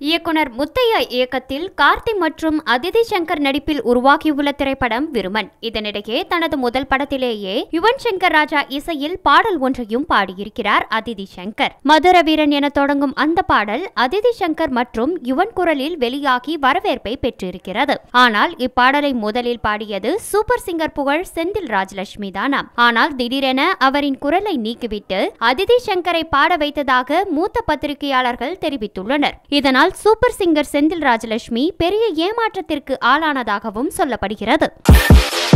இயக்குனர் முத்தையா இயக்கத்தில் கார்த்தி மற்றும் அதிதி சங்கர் நடிப்பில் உருவாகியுள்ள திரைப்படம் விருமன் இதனிடையே தனது முதல் படத்திலேயே யுவன் சங்கர் ராஜா இசையில் பாடல் ஒன்றையும் பாடியிருக்கிறார் அதிதி சங்கர் மதுர வீரன் என தொடங்கும் அந்த பாடல் அதிதி சங்கர் மற்றும் யுவன் குரலில் வெளியாகி வரவேற்பை பெற்றிருக்கிறது ஆனால் இப்பாடலை முதலில் பாடியது சூப்பர் சிங்கர் புகழ் செந்தில் ராஜலட்சுமி தானாம் ஆனால் திடீரென அவரின் குரலை நீக்கிவிட்டு அதிதி சங்கரை பாட வைத்ததாக மூத்த பத்திரிகையாளர்கள் தெரிவித்துள்ளனர் இதனால் சூப்பர் சிங்கர் செந்தில் ராஜலட்சுமி பெரிய ஏமாற்றத்திற்கு ஆளானதாகவும் சொல்லப்படுகிறது